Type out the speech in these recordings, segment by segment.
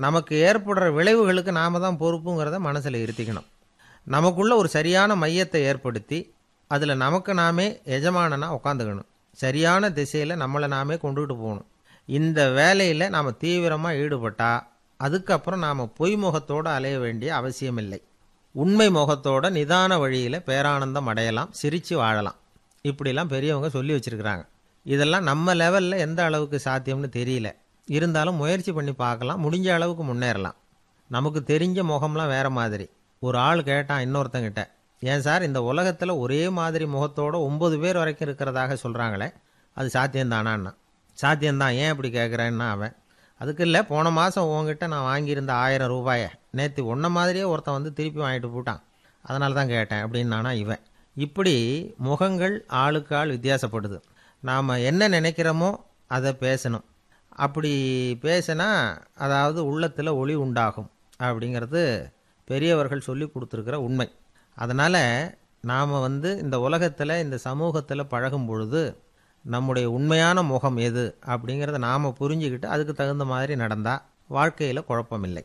நமக்கு ஏற்படுற விளைவுகளுக்கு நாம தான் பொறுப்புங்கிறத மனசில் இருத்திக்கணும் நமக்குள்ள ஒரு சரியான மையத்தை ஏற்படுத்தி அதில் நமக்கு நாமே எஜமானனா உட்காந்துக்கணும் சரியான திசையில் நம்மளை நாமே கொண்டுகிட்டு போகணும் இந்த வேலையில் நாம் தீவிரமாக ஈடுபட்டா அதுக்கப்புறம் நாம் பொய் முகத்தோடு அலைய வேண்டிய அவசியமில்லை உண்மை முகத்தோட நிதான வழியில் பேரானந்தம் அடையலாம் சிரித்து வாழலாம் இப்படிலாம் பெரியவங்க சொல்லி வச்சிருக்கிறாங்க இதெல்லாம் நம்ம லெவலில் எந்த அளவுக்கு சாத்தியம்னு தெரியல இருந்தாலும் முயற்சி பண்ணி பார்க்கலாம் முடிஞ்ச அளவுக்கு முன்னேறலாம் நமக்கு தெரிஞ்ச முகம்லாம் வேற மாதிரி ஒரு ஆள் கேட்டான் இன்னொருத்தங்கிட்ட ஏன் சார் இந்த உலகத்தில் ஒரே மாதிரி முகத்தோட ஒன்பது பேர் வரைக்கும் இருக்கிறதாக சொல்கிறாங்களே அது சாத்தியம்தானான்னா சாத்தியம்தான் ஏன் இப்படி கேட்குறேன்னா அவன் அதுக்கு இல்லை போன மாதம் உங்ககிட்ட நான் வாங்கியிருந்த ஆயிரம் ரூபாயை நேற்று உன்ன மாதிரியே ஒருத்தன் வந்து திருப்பி வாங்கிட்டு போட்டான் அதனால தான் கேட்டேன் அப்படின்னு நானா இவன் இப்படி முகங்கள் ஆளுக்கு ஆள் வித்தியாசப்படுது நாம் என்ன நினைக்கிறோமோ அதை பேசணும் அப்படி பேசினா அதாவது உள்ளத்தில் ஒளி உண்டாகும் அப்படிங்கிறது பெரியவர்கள் சொல்லி கொடுத்துருக்கிற உண்மை அதனால் நாம் வந்து இந்த உலகத்தில் இந்த சமூகத்தில் பழகும் பொழுது நம்முடைய உண்மையான முகம் எது அப்படிங்கிறத நாம் புரிஞ்சுக்கிட்டு அதுக்கு தகுந்த மாதிரி நடந்தால் வாழ்க்கையில் குழப்பமில்லை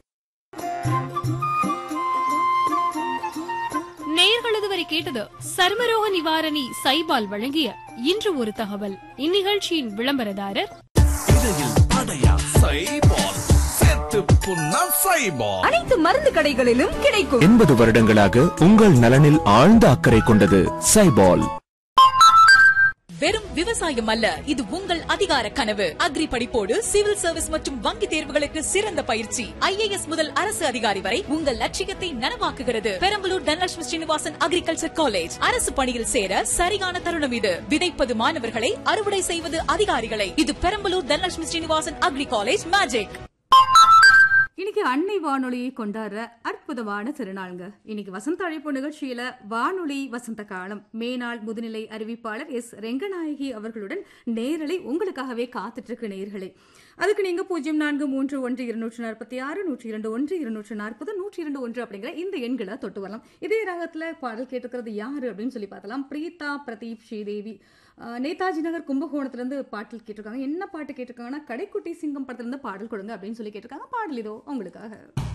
நேயர்கள் இதுவரை கேட்டது சர்மரோக நிவாரணி சைபால் வழங்கிய இன்று ஒரு தகவல் இந்நிகழ்ச்சியின் விளம்பரதாரர் இடையில் அடையா சைபால் சேர்த்து புண்ணா சைபால் அனைத்து மருந்து கடைகளிலும் கிடைக்கும் எண்பது வருடங்களாக உங்கள் நலனில் ஆழ்ந்த அக்கறை கொண்டது சைபால் வெறும் விவசாயம் அல்ல இது உங்கள் அதிகார கனவு அக்ரி படிப்போடு சிவில் சர்வீஸ் மற்றும் வங்கி தேர்வுகளுக்கு சிறந்த பயிற்சி ஐஏஎஸ் முதல் அரசு அதிகாரி வரை உங்கள் லட்சியத்தை நனவாக்குகிறது பெரம்பலூர் தனலட்சுமி ஸ்ரீனிவாசன் அக்ரிகல்ச்சர் காலேஜ் அரசு பணியில் சேர சரியான தருணம் இது விதைப்பது மாணவர்களை அறுவடை செய்வது அதிகாரிகளை இது Perambalur Dhanalakshmi Srinivasan agri college magic இன்னைக்கு அன்னை வானொலியை கொண்டாடுற அற்புதமான திருநாளுங்க இன்னைக்கு வசந்த அழைப்பு நிகழ்ச்சியில வானொலி வசந்த காலம் மேனாள் முதுநிலை அறிவிப்பாளர் எஸ் ரெங்கநாயகி அவர்களுடன் நேரலை உங்களுக்காகவே காத்துட்டு இருக்கு நேர்களே அதுக்கு நீங்க பூஜ்ஜியம் நான்கு மூன்று ஒன்று இருநூற்று நாற்பத்தி ஆறு நூற்றி இரண்டு ஒன்று இருநூற்று நாற்பது நூற்றி இரண்டு ஒன்று அப்படிங்கிற இந்த எண்களை தொட்டு வரலாம் இதே ராகத்துல பாடல் கேட்டுக்கிறது யாரு அப்படின்னு சொல்லி பார்த்தலாம் பிரீதா பிரதீப் ஸ்ரீதேவி அஹ், நேதாஜி நகர் கும்பகோணத்துல இருந்து பாட்டில் கேட்டிருக்காங்க என்ன பாட்டு கேட்டிருக்காங்கன்னா கடைக்குட்டி சிங்கம் படத்துல இருந்து பாடல் கொடுங்க அப்படின்னு சொல்லி கேட்டிருக்காங்க பாடல் இதோ உங்களுக்காக